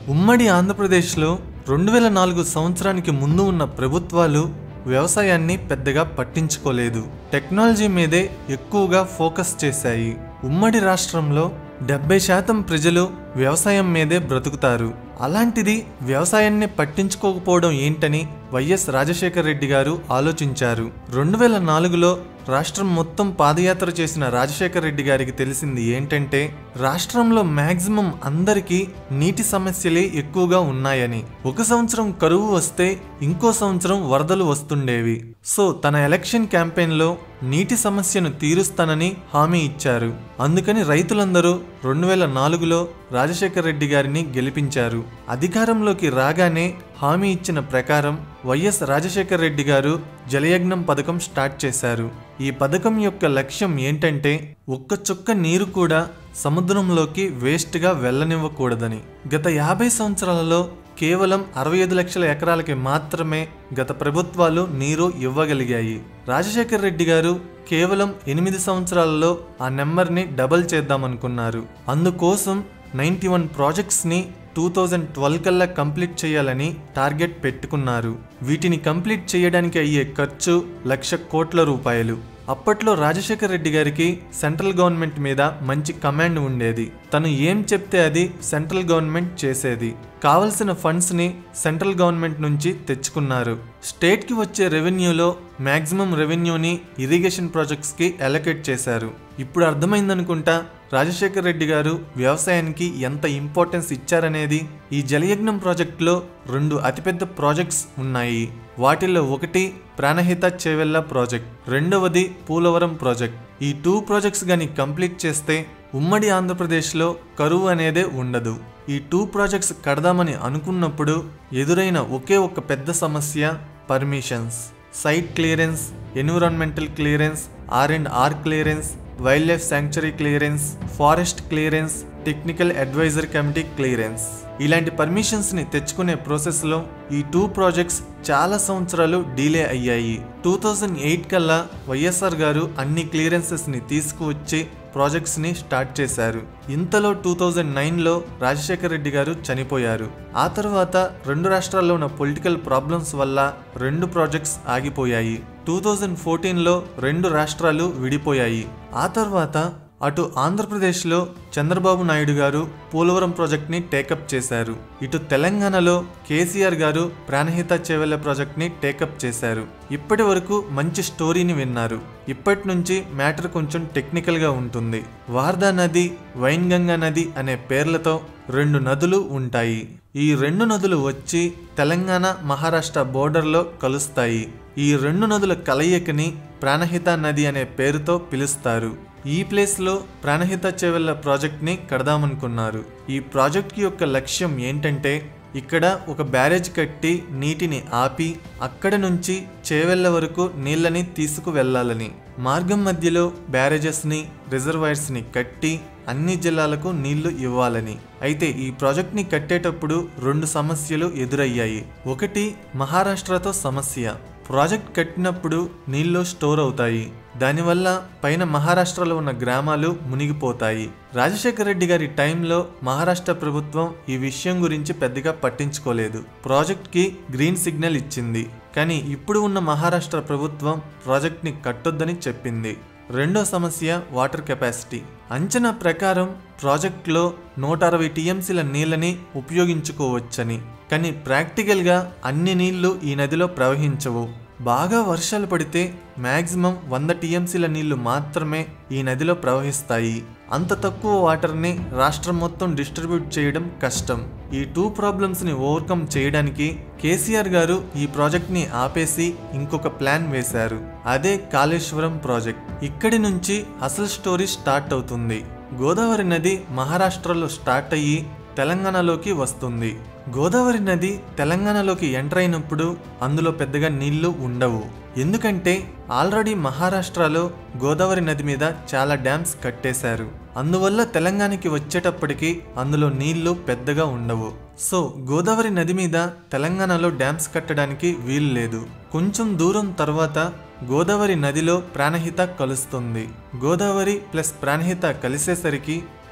ఉమ్మడి ఆంధ్రప్రదేశ్లో రెండు వేల నాలుగు సంవత్సరానికి ముందు ఉన్న ప్రభుత్వాలు వ్యవసాయాన్ని పెద్దగా పట్టించుకోలేదు టెక్నాలజీ మీదే ఎక్కువగా ఫోకస్ చేశాయి ఉమ్మడి రాష్ట్రంలో డెబ్బై శాతం ప్రజలు వ్యవసాయం మీదే బ్రతుకుతారు అలాంటిది వ్యవసాయాన్ని పట్టించుకోకపోవడం ఏంటని వైఎస్ రాజశేఖర రెడ్డి గారు ఆలోచించారు రెండు వేల నాలుగులో రాష్ట్రం మొత్తం పాదయాత్ర చేసిన రాజశేఖర రెడ్డి గారికి తెలిసింది ఏంటంటే రాష్ట్రంలో మ్యాక్సిమం అందరికీ నీటి సమస్యలే ఎక్కువగా ఉన్నాయని ఒక సంవత్సరం కరువు వస్తే ఇంకో సంవత్సరం వరదలు వస్తుండేవి సో తన ఎలక్షన్ క్యాంపెయిన్లో నీటి సమస్యను తీరుస్తానని హామీ ఇచ్చారు అందుకని రైతులందరూ రెండు వేల నాలుగులో రాజశేఖర రెడ్డి గారిని గెలిపించారు అధికారంలోకి రాగానే హామీ ఇచ్చిన ప్రకారం వైఎస్ రాజశేఖర రెడ్డి గారు జలయజ్ఞం పథకం స్టార్ట్ చేశారు ఈ పథకం యొక్క లక్ష్యం ఏంటంటే ఒక్క చుక్క నీరు కూడా సముద్రంలోకి వేస్ట్గా వెళ్ళనివ్వకూడదని గత యాభై సంవత్సరాలలో కేవలం అరవై ఐదు లక్షల ఎకరాలకి మాత్రమే గత ప్రభుత్వాలు నీరు ఇవ్వగలిగాయి రాజశేఖర రెడ్డి గారు కేవలం ఎనిమిది సంవత్సరాలలో ఆ నెంబర్ని డబల్ చేద్దామనుకున్నారు అందుకోసం నైంటీ వన్ ప్రాజెక్ట్స్ని టూ థౌజండ్ ట్వెల్వ్ కల్లా కంప్లీట్ చేయాలని టార్గెట్ పెట్టుకున్నారు వీటిని కంప్లీట్ చేయడానికి అయ్యే ఖర్చు లక్ష కోట్ల రూపాయలు అప్పట్లో రాజశేఖర్ రెడ్డి గారికి సెంట్రల్ గవర్నమెంట్ మీద మంచి కమాండ్ ఉండేది తను ఏం చెప్తే అది సెంట్రల్ గవర్నమెంట్ చేసేది కావలసిన ఫండ్స్ని సెంట్రల్ గవర్నమెంట్ నుంచి తెచ్చుకున్నారు స్టేట్కి వచ్చే రెవెన్యూలో మ్యాక్సిమం రెవెన్యూని ఇరిగేషన్ ప్రాజెక్ట్స్కి అలొకేట్ చేశారు ఇప్పుడు అర్థమైందనుకుంటా రాజశేఖర్ రెడ్డి గారు వ్యవసాయానికి ఎంత ఇంపార్టెన్స్ ఇచ్చారనేది ఈ జలయజ్ఞం ప్రాజెక్టులో రెండు అతిపెద్ద ప్రాజెక్ట్స్ ఉన్నాయి వాటిల్లో ఒకటి ప్రాణహిత చేవెళ్ళ ప్రాజెక్ట్ రెండవది పూలవరం ప్రాజెక్ట్ ఈ టూ ప్రాజెక్ట్స్ కానీ కంప్లీట్ చేస్తే ఉమ్మడి ఆంధ్రప్రదేశ్లో కరువు అనేదే ఉండదు ఈ టూ ప్రాజెక్ట్స్ కడదామని అనుకున్నప్పుడు ఎదురైన ఒకే ఒక పెద్ద సమస్య permissions site clearance environmental clearance R and R clearance wildlife sanctuary clearance forest clearance technical advisor committee clearance ఇలాంటి పర్మిషన్స్ని తెచ్చుకునే ప్రాసెస్లో ఈ టూ ప్రాజెక్ట్స్ చాలా సంవత్సరాలు డిలే అయ్యాయి టూ థౌజండ్ ఎయిట్ కల్లా వైఎస్ఆర్ గారు అన్ని క్లియరెన్సెస్ని తీసుకువచ్చి ప్రాజెక్ట్స్ని స్టార్ట్ చేశారు ఇంతలో టూ థౌజండ్ నైన్లో రాజశేఖర రెడ్డి గారు చనిపోయారు ఆ తర్వాత రెండు రాష్ట్రాల్లో ఉన్న పొలిటికల్ ప్రాబ్లమ్స్ వల్ల రెండు ప్రాజెక్ట్స్ ఆగిపోయాయి టూ థౌజండ్ ఫోర్టీన్లో రెండు రాష్ట్రాలు విడిపోయాయి ఆ తర్వాత అటు ఆంధ్రప్రదేశ్లో చంద్రబాబు నాయుడు గారు పోలవరం ప్రాజెక్ట్ని టేకప్ చేశారు ఇటు తెలంగాణలో కేసీఆర్ గారు ప్రాణహిత చేవెళ్ళ ప్రాజెక్ట్ని టేకప్ చేశారు ఇప్పటి వరకు మంచి స్టోరీని విన్నారు ఇప్పటి నుంచి మ్యాటర్ కొంచెం టెక్నికల్గా ఉంటుంది వార్దా నది వైన్గంగా నది అనే పేర్లతో రెండు నదులు ఉంటాయి ఈ రెండు నదులు వచ్చి తెలంగాణ మహారాష్ట్ర బోర్డర్లో కలుస్తాయి ఈ రెండు నదుల కలయికని ప్రాణహిత నది అనే పేరుతో పిలుస్తారు ఈ ప్లేస్లో ప్రాణహిత చేవెళ్ళ ప్రాజెక్ట్ని కడదామనుకున్నారు ఈ ప్రాజెక్ట్ యొక్క లక్ష్యం ఏంటంటే ఇక్కడ ఒక బ్యారేజ్ కట్టి నీటిని ఆపి అక్కడ నుంచి చేవెళ్ళ వరకు నీళ్ళని తీసుకువెళ్ళాలని మార్గం మధ్యలో బ్యారేజెస్ని రిజర్వాయర్స్ని కట్టి అన్ని జిల్లాలకు నీళ్లు ఇవ్వాలని అయితే ఈ ప్రాజెక్ట్ని కట్టేటప్పుడు రెండు సమస్యలు ఎదురయ్యాయి ఒకటి మహారాష్ట్రతో సమస్య ప్రాజెక్ట్ కట్టినప్పుడు నీళ్లు స్టోర్ అవుతాయి దానివల్ల పైన మహారాష్ట్రలో ఉన్న గ్రామాలు మునిగిపోతాయి రాజశేఖర రెడ్డి గారి టైంలో మహారాష్ట్ర ప్రభుత్వం ఈ విషయం గురించి పెద్దగా పట్టించుకోలేదు ప్రాజెక్ట్కి గ్రీన్ సిగ్నల్ ఇచ్చింది కానీ ఇప్పుడు ఉన్న మహారాష్ట్ర ప్రభుత్వం ప్రాజెక్ట్ని కట్టొద్దని చెప్పింది రెండో సమస్య వాటర్ కెపాసిటీ అంచనా ప్రకారం ప్రాజెక్ట్లో నూట అరవై టీఎంసీల నీళ్ళని ఉపయోగించుకోవచ్చని కానీ ప్రాక్టికల్గా అన్ని నీళ్లు ఈ నదిలో ప్రవహించవు బాగా వర్షాలు పడితే మ్యాక్సిమం వంద టీఎంసీల నీళ్లు మాత్రమే ఈ నదిలో ప్రవహిస్తాయి అంత తక్కువ వాటర్ని రాష్ట్రం మొత్తం డిస్ట్రిబ్యూట్ చేయడం కష్టం ఈ టూ ప్రాబ్లమ్స్ని ఓవర్కమ్ చేయడానికి కేసీఆర్ గారు ఈ ప్రాజెక్ట్ని ఆపేసి ఇంకొక ప్లాన్ వేశారు అదే కాళేశ్వరం ప్రాజెక్ట్ ఇక్కడి నుంచి అసలు స్టోరీ స్టార్ట్ అవుతుంది గోదావరి నది మహారాష్ట్రలో స్టార్ట్ అయ్యి తెలంగాణలోకి వస్తుంది గోదావరి నది తెలంగాణలోకి ఎంటర్ అయినప్పుడు అందులో పెద్దగా నీళ్లు ఉండవు ఎందుకంటే ఆల్రెడీ మహారాష్ట్రలో గోదావరి నది మీద చాలా డ్యామ్స్ కట్టేశారు అందువల్ల తెలంగాణకి వచ్చేటప్పటికి అందులో నీళ్లు పెద్దగా ఉండవు సో గోదావరి నది మీద తెలంగాణలో డ్యామ్స్ కట్టడానికి వీలు లేదు కొంచెం దూరం తర్వాత గోదావరి నదిలో ప్రాణహిత కలుస్తుంది గోదావరి ప్లస్ ప్రాణహిత కలిసేసరికి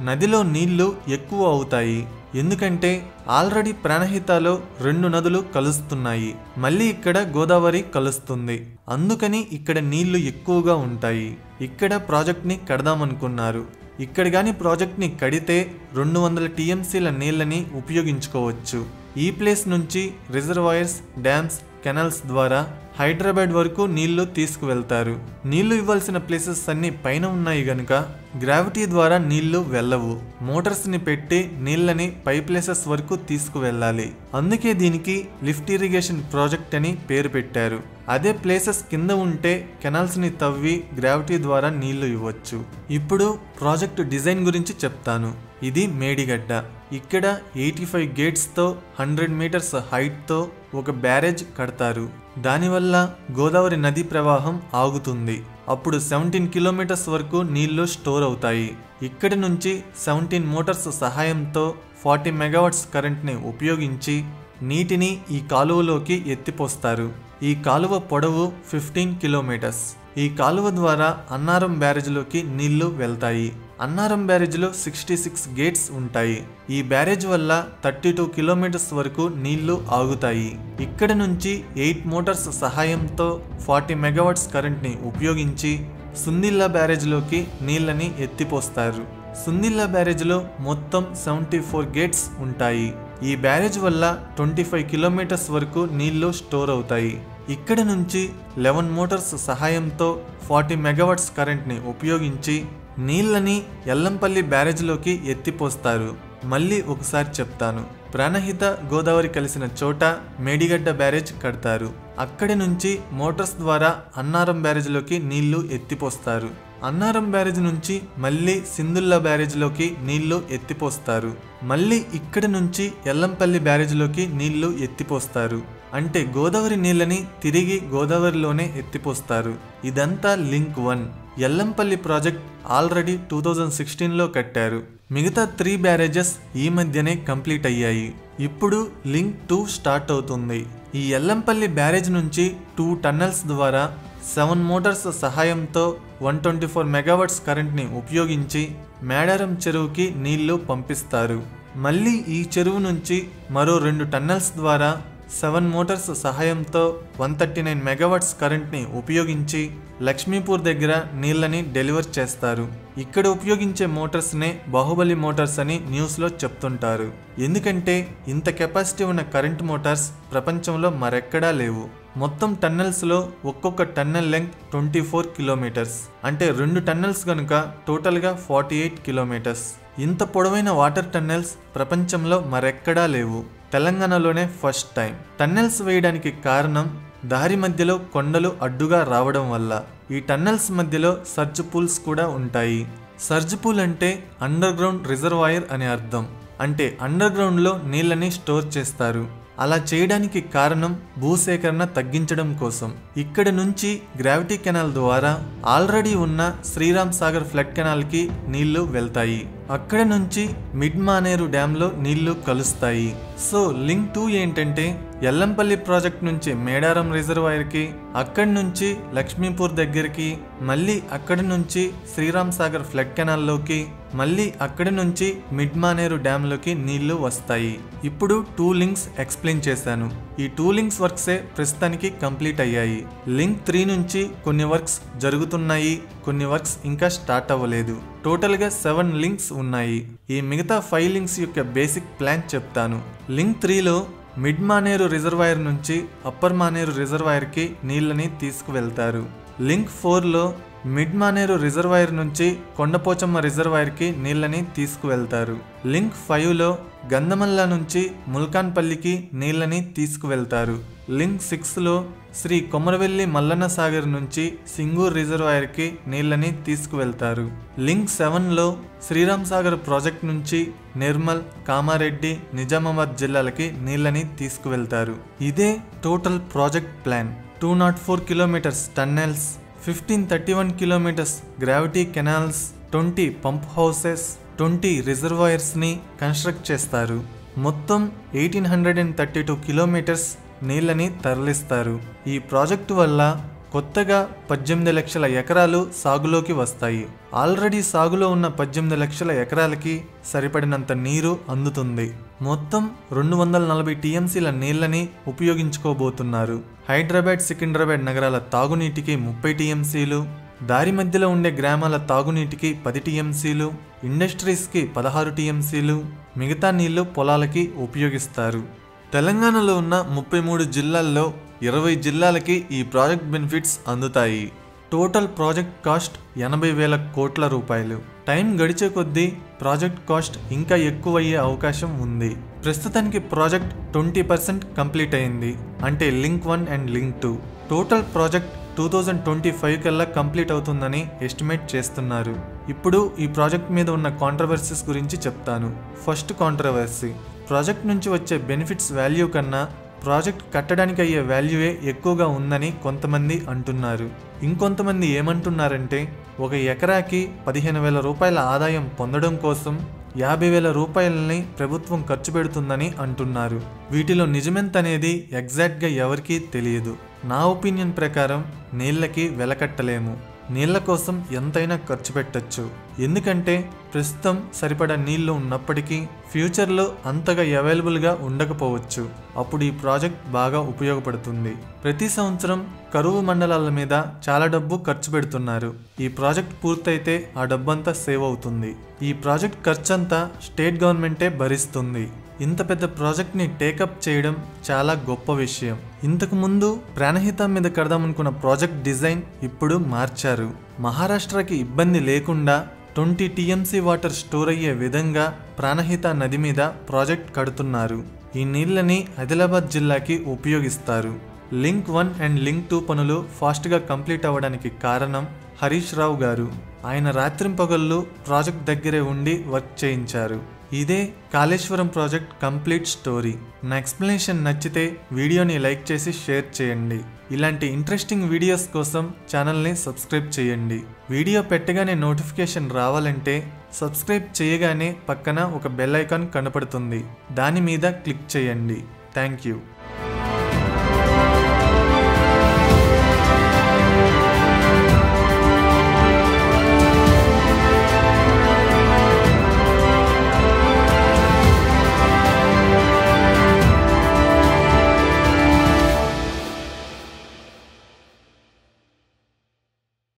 నదిలో నీళ్లు ఎక్కువ అవుతాయి ఎందుకంటే ఆల్రెడీ ప్రాణహితలో రెండు నదులు కలుస్తున్నాయి మళ్ళీ ఇక్కడ గోదావరి కలుస్తుంది అందుకని ఇక్కడ నీళ్లు ఎక్కువగా ఉంటాయి ఇక్కడ ప్రాజెక్ట్ని కడదామనుకున్నారు ఇక్కడ గాని ప్రాజెక్ట్ని కడితే రెండు వందల టీఎంసీల నీళ్ళని ఉపయోగించుకోవచ్చు ఈ ప్లేస్ నుంచి రిజర్వాయర్స్ డ్యామ్స్ కెనల్స్ ద్వారా హైదరాబాద్ వరకు నీళ్లు తీసుకువెళ్తారు నీళ్లు ఇవ్వాల్సిన ప్లేసెస్ అన్ని పైన ఉన్నాయి గనుక గ్రావిటీ ద్వారా నీళ్లు వెళ్ళవు మోటార్స్ ని పెట్టి నీళ్ళని పై ప్లేసెస్ వరకు తీసుకువెళ్ళాలి అందుకే దీనికి లిఫ్ట్ ఇరిగేషన్ ప్రాజెక్ట్ అని పేరు పెట్టారు అదే ప్లేసెస్ కింద ఉంటే కెనాల్స్ ని తవ్వి గ్రావిటీ ద్వారా నీళ్లు ఇవ్వచ్చు ఇప్పుడు ప్రాజెక్టు డిజైన్ గురించి చెప్తాను ఇది మేడిగడ్డ ఇక్కడ ఎయిటీ ఫైవ్ గేట్స్తో హండ్రెడ్ మీటర్స్ హైట్తో ఒక బ్యారేజ్ కడతారు దానివల్ల గోదావరి నది ప్రవాహం ఆగుతుంది అప్పుడు సెవెంటీన్ కిలోమీటర్స్ వరకు నీళ్లు స్టోర్ అవుతాయి ఇక్కడి నుంచి సెవెంటీన్ మోటార్స్ సహాయంతో ఫార్టీ మెగావాట్స్ కరెంట్ని ఉపయోగించి నీటిని ఈ కాలువలోకి ఎత్తిపోస్తారు ఈ కాలువ పొడవు ఫిఫ్టీన్ కిలోమీటర్స్ ఈ కాలువ ద్వారా అన్నారం బ్యారేజ్లోకి నీళ్లు వెళ్తాయి అన్నారం బ్యారేజ్లో సిక్స్టీ సిక్స్ గేట్స్ ఉంటాయి ఈ బ్యారేజ్ వల్ల థర్టీ టూ కిలోమీటర్స్ వరకు నీళ్లు ఆగుతాయి ఇక్కడ నుంచి ఎయిట్ మోటార్స్ సహాయంతో ఫార్టీ మెగావాట్స్ కరెంట్ని ఉపయోగించి సుందిల్లా బ్యారేజ్లోకి నీళ్ళని ఎత్తిపోస్తారు సుందిల్లా బ్యారేజ్లో మొత్తం సెవెంటీ ఫోర్ గేట్స్ ఉంటాయి ఈ బ్యారేజ్ వల్ల ట్వంటీ ఫైవ్ కిలోమీటర్స్ వరకు నీళ్లు స్టోర్ అవుతాయి ఇక్కడ నుంచి లెవెన్ మోటార్స్ సహాయంతో ఫార్టీ మెగావాట్స్ కరెంట్ని ఉపయోగించి నీళ్ళని ఎల్లంపల్లి బ్యారేజ్లోకి ఎత్తిపోస్తారు మళ్ళీ ఒకసారి చెప్తాను ప్రాణహిత గోదావరి కలిసిన చోట మేడిగడ్డ బ్యారేజ్ కడతారు అక్కడి నుంచి మోటార్స్ ద్వారా అన్నారం బ్యారేజ్లోకి నీళ్లు ఎత్తిపోస్తారు అన్నారం బ్యారేజ్ నుంచి మళ్ళీ సిందుల్లా బ్యారేజ్లోకి నీళ్లు ఎత్తిపోస్తారు మళ్ళీ ఇక్కడి నుంచి ఎల్లంపల్లి బ్యారేజ్లోకి నీళ్లు ఎత్తిపోస్తారు అంటే గోదావరి నీళ్ళని తిరిగి గోదావరిలోనే ఎత్తిపోస్తారు ఇదంతా link one Yellampalli project already two thousand సిక్స్టీన్లో కట్టారు మిగతా త్రీ బ్యారేజెస్ ఈ మధ్యనే కంప్లీట్ అయ్యాయి ఇప్పుడు లింక్ టూ స్టార్ట్ అవుతుంది ఈ ఎల్లంపల్లి బ్యారేజ్ నుంచి టూ టన్నెల్స్ ద్వారా సెవెన్ మోటార్స్ సహాయంతో వన్ ట్వంటీ ఫోర్ మెగావాట్స్ కరెంట్ని ఉపయోగించి మేడారం చెరువుకి నీళ్లు పంపిస్తారు మళ్ళీ ఈ చెరువు నుంచి మరో రెండు టన్నెల్స్ ద్వారా సెవెన్ మోటార్స్ సహాయంతో వన్ థర్టీ నైన్ మెగావాట్స్ కరెంట్ని ఉపయోగించి లక్ష్మీపూర్ దగ్గర నీళ్ళని డెలివర్ చేస్తారు ఇక్కడ ఉపయోగించే మోటార్స్నే బాహుబలి మోటార్స్ అని న్యూస్లో చెప్తుంటారు ఎందుకంటే ఇంత కెపాసిటీ ఉన్న కరెంట్ మోటార్స్ ప్రపంచంలో మరెక్కడా లేవు మొత్తం టన్నెల్స్లో ఒక్కొక్క tunnel length twenty four kilometres అంటే రెండు టన్నెల్స్ కనుక టోటల్గా ఫార్టీ ఎయిట్ కిలోమీటర్స్ ఇంత పొడవైన వాటర్ టన్నెల్స్ ప్రపంచంలో మరెక్కడా లేవు తెలంగాణలోనే ఫస్ట్ టైం టన్నెల్స్ వేయడానికి కారణం దారి మధ్యలో కొండలు అడ్డుగా రావడం వల్ల ఈ టన్నెల్స్ మధ్యలో సర్జ్ పూల్స్ కూడా ఉంటాయి సర్జ్ పూల్ అంటే అండర్ గ్రౌండ్ రిజర్వాయర్ అని అర్థం అంటే అండర్ గ్రౌండ్లో నీళ్ళని స్టోర్ చేస్తారు అలా చేయడానికి కారణం భూసేకరణ తగ్గించడం కోసం ఇక్కడ నుంచి గ్రావిటీ కెనాల్ ద్వారా ఆల్రెడీ ఉన్న శ్రీరామ్ సాగర్ ఫ్లడ్ కెనాల్కి నీళ్లు వెళ్తాయి అక్కడ నుంచి మిడ్ మానేరు డ్యాంలో నీళ్లు కలుస్తాయి సో లింక్ టూ ఏంటంటే ఎల్లంపల్లి ప్రాజెక్ట్ నుంచి మేడారం రిజర్వాయర్కి అక్కడి నుంచి లక్ష్మీపూర్ దగ్గరికి మళ్ళీ అక్కడి నుంచి శ్రీరామ్ సాగర్ ఫ్లడ్ కెనాల్లోకి మళ్ళీ అక్కడి నుంచి మిడ్ మానేరు డ్యాంలోకి నీళ్లు వస్తాయి ఇప్పుడు టూ లింక్స్ ఎక్స్ప్లెయిన్ చేశాను ఈ టూ లింక్స్ వర్క్సే ప్రస్తుతానికి కంప్లీట్ అయ్యాయి లింక్ త్రీ నుంచి కొన్ని వర్క్స్ జరుగుతున్నాయి కొన్ని వర్క్స్ ఇంకా స్టార్ట్ అవ్వలేదు టోటల్గా సెవెన్ లింక్స్ ఉన్నాయి ఈ మిగతా ఫైవ్ లింక్స్ యొక్క బేసిక్ ప్లాన్ చెప్తాను లింక్ త్రీలో మిడ్ మానేరు రిజర్వాయర్ నుంచి అప్పర్ మానేరు రిజర్వాయర్కి నీళ్ళని తీసుకువెళ్తారు లింక్ ఫోర్లో మిడ్ మానేరు రిజర్వాయర్ నుంచి కొండపోచమ్మ రిజర్వాయర్కి నీళ్ళని తీసుకువెళ్తారు లింక్ ఫైవ్లో గంధమల్ల నుంచి ముల్కాన్పల్లికి నీళ్ళని తీసుకువెళ్తారు లింక్ సిక్స్లో శ్రీ కొమరవెల్లి మల్లన్న సాగర్ నుంచి సింగూర్ రిజర్వాయర్కి నీళ్ళని తీసుకువెళ్తారు లింక్ సెవెన్లో శ్రీరామ్ సాగర్ ప్రాజెక్ట్ నుంచి నిర్మల్ కామారెడ్డి నిజామాబాద్ జిల్లాలకి నీళ్ళని తీసుకువెళ్తారు ఇదే total project plan two nought four kilometres tunnels fifteen thirty one kilometres gravity canals twenty pump houses twenty రిజర్వాయర్స్ని కన్స్ట్రక్ట్ చేస్తారు మొత్తం eighteen hundred and thirty two kilometres నీళ్ళని తరలిస్తారు ఈ ప్రాజెక్టు వల్ల కొత్తగా పద్దెనిమిది లక్షల ఎకరాలు సాగులోకి వస్తాయి ఆల్రెడీ సాగులో ఉన్న పద్దెనిమిది లక్షల ఎకరాలకి సరిపడినంత నీరు అందుతుంది మొత్తం రెండు వందల నలభై టీఎంసీల నీళ్లని ఉపయోగించుకోబోతున్నారు హైదరాబాద్ సికింద్రాబాద్ నగరాల తాగునీటికి ముప్పై టీఎంసీలు దారి మధ్యలో ఉండే గ్రామాల తాగునీటికి పది టీఎంసీలు ఇండస్ట్రీస్కి పదహారు టీఎంసీలు మిగతా నీళ్లు పొలాలకి ఉపయోగిస్తారు తెలంగాణలో ఉన్న ముప్పై మూడు జిల్లాల్లో ఇరవై జిల్లాలకి ఈ ప్రాజెక్ట్ బెనిఫిట్స్ అందుతాయి టోటల్ ప్రాజెక్ట్ కాస్ట్ ఎనభై వేల కోట్ల రూపాయలు టైం గడిచే కొద్దీ ప్రాజెక్ట్ కాస్ట్ ఇంకా ఎక్కువయ్యే అవకాశం ఉంది ప్రస్తుతానికి ప్రాజెక్ట్ ట్వంటీ పర్సెంట్ కంప్లీట్ అయింది అంటే link one and link two total project two thousand twenty five కల్లా కంప్లీట్ అవుతుందని ఎస్టిమేట్ చేస్తున్నారు ఇప్పుడు ఈ ప్రాజెక్ట్ మీద ఉన్న కాంట్రవర్సీస్ గురించి చెప్తాను ఫస్ట్ కాంట్రవర్సీ ప్రాజెక్ట్ నుంచి వచ్చే బెనిఫిట్స్ వాల్యూ కన్నా ప్రాజెక్ట్ కట్టడానికి అయ్యే వాల్యూయే ఎక్కువగా ఉందని కొంతమంది అంటున్నారు ఇంకొంతమంది ఏమంటున్నారంటే ఒక ఎకరాకి పదిహేను వేల రూపాయల ఆదాయం పొందడం కోసం యాభై వేల రూపాయలని ప్రభుత్వం ఖర్చు పెడుతుందని అంటున్నారు వీటిలో నిజమెంతనేది ఎగ్జాక్ట్గా ఎవరికీ తెలియదు నా ఒపీనియన్ ప్రకారం నీళ్ళకి వెలకట్టలేము నీళ్ల కోసం ఎంతైనా ఖర్చు పెట్టచ్చు ఎందుకంటే ప్రస్తుతం సరిపడా నీళ్లు ఉన్నప్పటికీ ఫ్యూచర్లో అంతగా అవైలబుల్గా ఉండకపోవచ్చు అప్పుడు ఈ ప్రాజెక్ట్ బాగా ఉపయోగపడుతుంది ప్రతి సంవత్సరం కరువు మండలాల మీద చాలా డబ్బు ఖర్చు పెడుతున్నారు ఈ ప్రాజెక్ట్ పూర్తయితే ఆ డబ్బంతా సేవ్ అవుతుంది ఈ ప్రాజెక్ట్ ఖర్చంతా స్టేట్ గవర్నమెంటే భరిస్తుంది ఇంత పెద్ద ప్రాజెక్ట్ని టేకప్ చేయడం చాలా గొప్ప విషయం ఇంతకు ముందు ప్రాణహిత మీద కడదామనుకున్న ప్రాజెక్ట్ డిజైన్ ఇప్పుడు మార్చారు మహారాష్ట్రకి ఇబ్బంది లేకుండా ట్వంటీ టీఎంసీ వాటర్ స్టోర్ అయ్యే విధంగా ప్రాణహిత నది మీద ప్రాజెక్ట్ కడుతున్నారు ఈ నీళ్ళని ఆదిలాబాద్ జిల్లాకి ఉపయోగిస్తారు link one and link two పనులు ఫాస్ట్గా కంప్లీట్ అవ్వడానికి కారణం హరీష్ రావు గారు ఆయన రాత్రింపగళ్ళు ప్రాజెక్ట్ దగ్గరే ఉండి వర్క్ చేయించారు ఇదే కాళేశ్వరం ప్రాజెక్ట్ కంప్లీట్ స్టోరీ నా ఎక్స్ప్లెనేషన్ నచ్చితే వీడియోని లైక్ చేసి షేర్ చేయండి ఇలాంటి ఇంట్రెస్టింగ్ వీడియోస్ కోసం ఛానల్ని సబ్స్క్రైబ్ చేయండి వీడియో పెట్టగానే నోటిఫికేషన్ రావాలంటే సబ్స్క్రైబ్ చేయగానే పక్కన ఒక బెల్ ఐకాన్ కనపడుతుంది దాని మీద క్లిక్ చేయండి థ్యాంక్ యూ